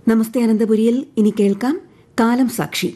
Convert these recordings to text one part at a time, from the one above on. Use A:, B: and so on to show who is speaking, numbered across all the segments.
A: നമസ്തേ അനന്തപുരിയിൽ ഇനി കേൾക്കാം കാലം സാക്ഷി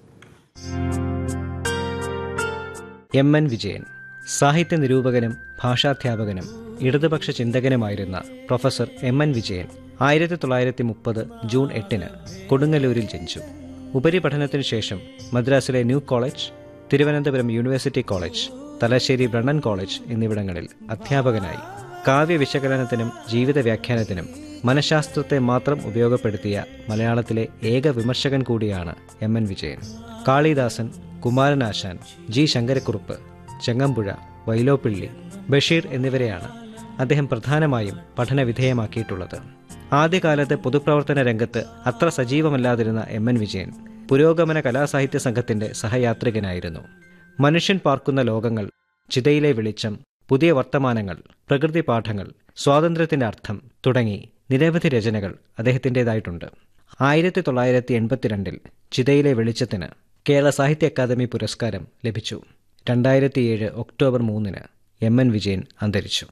B: എം എൻ വിജയൻ സാഹിത്യ നിരൂപകനും ഭാഷാധ്യാപകനും ഇടതുപക്ഷ ചിന്തകനുമായിരുന്ന പ്രൊഫസർ എം എൻ വിജയൻ ആയിരത്തി തൊള്ളായിരത്തി മുപ്പത് ജൂൺ എട്ടിന് കൊടുങ്ങല്ലൂരിൽ ജനിച്ചു ഉപരിപഠനത്തിനു ശേഷം മദ്രാസിലെ new college Thiruvananthapuram university college Thalassery Brennen college എന്നിവിടങ്ങളിൽ അധ്യാപകനായി കാവ്യ വിശകലനത്തിനും ജീവിത വ്യാഖ്യാനത്തിനും മനഃശാസ്ത്രത്തെ മാത്രം ഉപയോഗപ്പെടുത്തിയ മലയാളത്തിലെ ഏക വിമർശകൻ കൂടിയാണ് M N Vijayan Kalidasan Kumaranasan G Sankarakurup Changampuzha Vyloppilli Basheer എന്നിവരെയാണ് അദ്ദേഹം പ്രധാനമായും പഠനവിധേയമാക്കിയിട്ടുള്ളത് ആദ്യകാലത്ത് പൊതുപ്രവർത്തന രംഗത്ത് അത്ര സജീവമല്ലാതിരുന്ന എം എൻ വിജയൻ പുരോഗമന കലാസാഹിത്യ സംഘത്തിന്റെ സഹയാത്രികനായിരുന്നു മനുഷ്യൻ പാർക്കുന്ന ലോകങ്ങൾ ചിതയിലെ വെളിച്ചം പുതിയ വർത്തമാനങ്ങൾ പ്രകൃതി പാഠങ്ങൾ സ്വാതന്ത്ര്യത്തിന്റെ അർത്ഥം തുടങ്ങി നിരവധി രചനകൾ അദ്ദേഹത്തിൻ്റെതായിട്ടുണ്ട് ആയിരത്തി തൊള്ളായിരത്തി എൺപത്തിരണ്ടിൽ ചിതയിലെ വെളിച്ചത്തിന് കേരള സാഹിത്യ അക്കാദമി പുരസ്കാരം ലഭിച്ചു രണ്ടായിരത്തിയേഴ് ഒക്ടോബർ മൂന്നിന് എം എൻ വിജയൻ അന്തരിച്ചു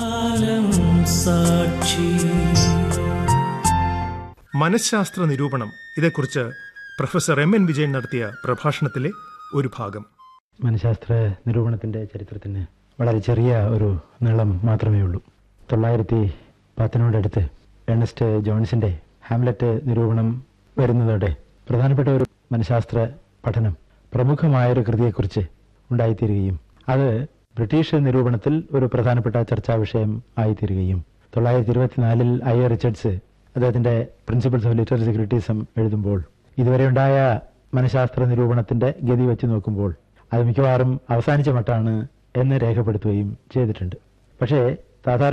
C: മനഃശാസ്ത്ര നിരൂപണം ഇതേക്കുറിച്ച് പ്രൊഫസർ എം എൻ വിജയൻ നടത്തിയ പ്രഭാഷണത്തിലെ ഒരു ഭാഗം
D: മനഃശാസ്ത്ര നിരൂപണത്തിൻ്റെ ചരിത്രത്തിന് വളരെ ചെറിയ ഒരു നീളം മാത്രമേ ഉള്ളൂ തൊള്ളായിരത്തി പത്തിനോടടുത്ത് ഏണസ്റ്റ് ജോൺസിൻ്റെ ഹാംലറ്റ് നിരൂപണം വരുന്നതോടെ പ്രധാനപ്പെട്ട ഒരു മനഃശാസ്ത്ര പഠനം പ്രമുഖമായൊരു കൃതിയെക്കുറിച്ച് ഉണ്ടായിത്തീരുകയും അത് ബ്രിട്ടീഷ് നിരൂപണത്തിൽ ഒരു പ്രധാനപ്പെട്ട ചർച്ചാ വിഷയം ആയിത്തീരുകയും തൊള്ളായിരത്തി ഇരുപത്തിനാലിൽ ഐ എ റിച്ചർഡ്സ് അദ്ദേഹത്തിൻ്റെ പ്രിൻസിപ്പിൾസ് ഓഫ് ലിറ്റററി ക്രിറ്റിസം എഴുതുമ്പോൾ ഇതുവരെ ഉണ്ടായ മനഃശാസ്ത്ര നിരൂപണത്തിൻ്റെ ഗതി വെച്ച് നോക്കുമ്പോൾ അത് മിക്കവാറും അവസാനിച്ച മട്ടാണ് എന്ന് രേഖപ്പെടുത്തുകയും ചെയ്തിട്ടുണ്ട് പക്ഷേ സാധാരണ